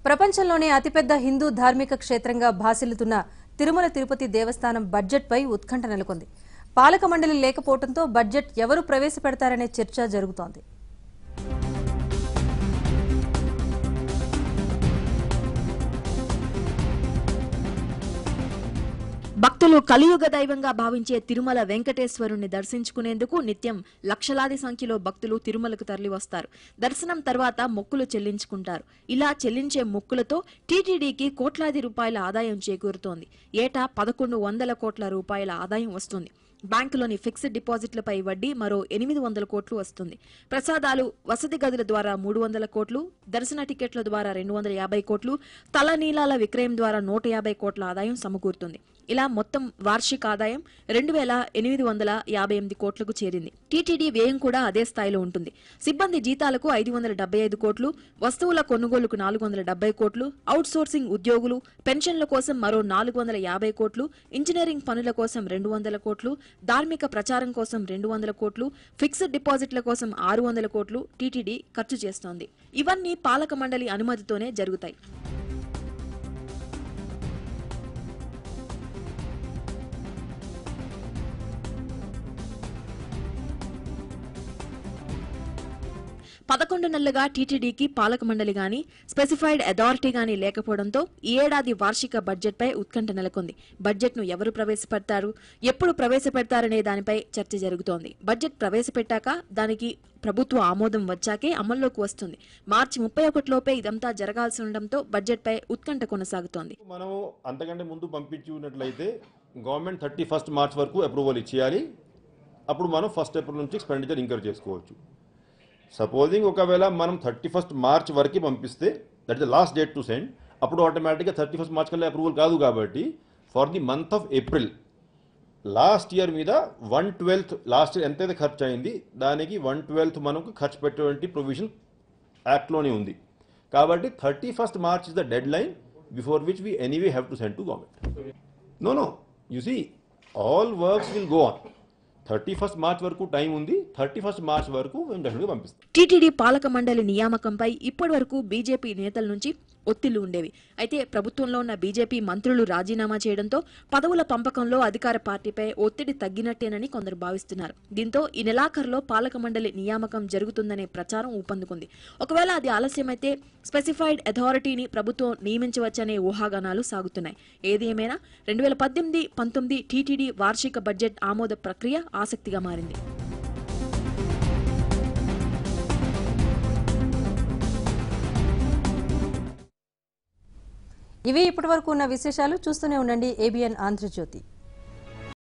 ప్రపంచంలోనే అతిపెద్ద హిందూ ధార్మిక క్షేత్రంగా భాసిల్లుతున్న తిరుమల తిరుపతి దేవస్థానం బడ్జెట్పై ఉత్కంఠ నెలకొంది పాలక మండలి లేకపోవడంతో బడ్జెట్ ఎవరు ప్రవేశపెడతారనే చర్చ జరుగుతోంది భక్తులు కలియుగ దైవంగా భావించే తిరుమల వెంకటేశ్వరుణ్ణి దర్శించుకునేందుకు నిత్యం లక్షలాది సంఖ్యలో భక్తులు తిరుమలకు తరలివస్తారు దర్శనం తర్వాత మొక్కులు చెల్లించుకుంటారు ఇలా చెల్లించే మొక్కులతో టీటీడీకి కోట్లాది రూపాయల ఆదాయం చేకూరుతోంది ఏటా పదకొండు వందల కోట్ల రూపాయల ఆదాయం వస్తుంది బ్యాంకులోని ఫిక్స్డ్ డిపాజిట్లపై వడ్డీ మరో ఎనిమిది వందల కోట్లు వస్తుంది ప్రసాదాలు వసతి గదుల ద్వారా మూడు వందల కోట్లు దర్శన టికెట్ల ద్వారా రెండు వందల యాభై కోట్లు తలనీలాల విక్రయం ద్వారా నూట యాభై కోట్ల ఆదాయం సమకూరుతుంది ఇలా మొత్తం వార్షిక ఆదాయం రెండు వేల ఎనిమిది వందల యాభై ఎనిమిది కోట్లకు చేరింది టీటీడీ వ్యయం కూడా అదే స్థాయిలో ఉంటుంది సిబ్బంది జీతాలకు ఐదు వందల డెబ్బై ఐదు కోట్లు వస్తువుల కొనుగోలుకు నాలుగు వందల డెబ్బై కోట్లు అవుట్ సోర్సింగ్ ఉద్యోగులు పెన్షన్ల కోసం మరో నాలుగు వందల యాభై కోట్లు ఇంజనీరింగ్ పనుల కోసం రెండు వందల కోట్లు ధార్మిక ప్రచారం కోసం రెండు వందల కోట్లు ఫిక్స్డ్ డిపాజిట్ల కోసం ఆరు వందల కోట్లు టీటీడీ ఖర్చు చేస్తోంది ఇవన్నీ పాలక మండలి అనుమతితోనే జరుగుతాయి పదకొండు నెలలుగా టీటీడీకి పాలక మండలి గాని స్పెసిఫైడ్ అథారిటీ గాని లేకపోవడంతో ఈ ఏడాది వార్షిక బడ్జెట్పై ఉత్కంఠ నెలకొంది బడ్జెట్ను ఎవరు ప్రవేశపెడతారు ఎప్పుడు ప్రవేశపెడతారనే దానిపై చర్చ జరుగుతోంది బడ్జెట్ ప్రవేశపెట్టాక దానికి ప్రభుత్వ ఆమోదం వచ్చాకే అమల్లోకి వస్తుంది మార్చి ముప్పై ఒకటిలోపే ఇదంతా జరగాల్సి ఉండడంతో బడ్జెట్పై ఉత్కంఠ కొనసాగుతోంది మనం అంతకంటే ముందు పంపించి ఉన్నట్లయితే గవర్నమెంట్ థర్టీ ఫస్ట్ మార్చ్ వరకు అప్రూవల్ ఇచ్చేయాలి అప్పుడు మనం ఫస్ట్ ఏప్రిల్ నుంచి ఎక్స్పెండిచర్ ఇంకర్ చేసుకోవచ్చు సపోజింగ్ ఒకవేళ మనం థర్టీ ఫస్ట్ మార్చ్ వరకు పంపిస్తే that is the last date to send అప్పుడు ఆటోమేటిక్గా థర్టీ ఫస్ట్ మార్చ్ కల్లా అప్రూవల్ కాదు కాబట్టి for the month of April last year మీద వన్ ట్వెల్త్ లాస్ట్ ఇయర్ ఎంతైతే ఖర్చు అయింది దానికి వన్ ట్వెల్త్ మనకు ఖర్చు పెట్టేటువంటి ప్రొవిజన్ యాక్ట్లోనే ఉంది కాబట్టి thirty first March is the deadline before which we anyway have to send to government no no you see all works will go on thirty first March వరకు time ఉంది thirty first March వరకు మేము డెఫినెట్గా పంపిస్తాం TTD పాలక మండలి నియామకంపై ఇప్పటి వరకు బీజేపీ నేతల నుంచి ఒత్తిళ్లు ఉండేవి అయితే ప్రభుత్వంలో ఉన్న బీజేపీ మంత్రులు రాజీనామా చేయడంతో పదవుల పంపకంలో అధికార పార్టీపై ఒత్తిడి తగ్గినట్టేనని కొందరు భావిస్తున్నారు దీంతో ఈ నెలాఖరులో పాలక మండలి నియామకం జరుగుతుందనే ప్రచారం ఊపందుకుంది ఒకవేళ అది ఆలస్యమైతే స్పెసిఫైడ్ అథారిటీని ప్రభుత్వం నియమించవచ్చనే ఊహాగానాలు సాగుతున్నాయి ఏది ఏమైనా రెండు వేల పద్దెనిమిది పంతొమ్మిది టీటీడీ వార్షిక బడ్జెట్ ఆమోద ప్రక్రియ ఆసక్తిగా మారింది ఇవి ఇప్పటివరకు ఉన్న విశేషాలు చూస్తూనే ఉండండి ఏబిఎన్ ఆంధ్రజ్యోతి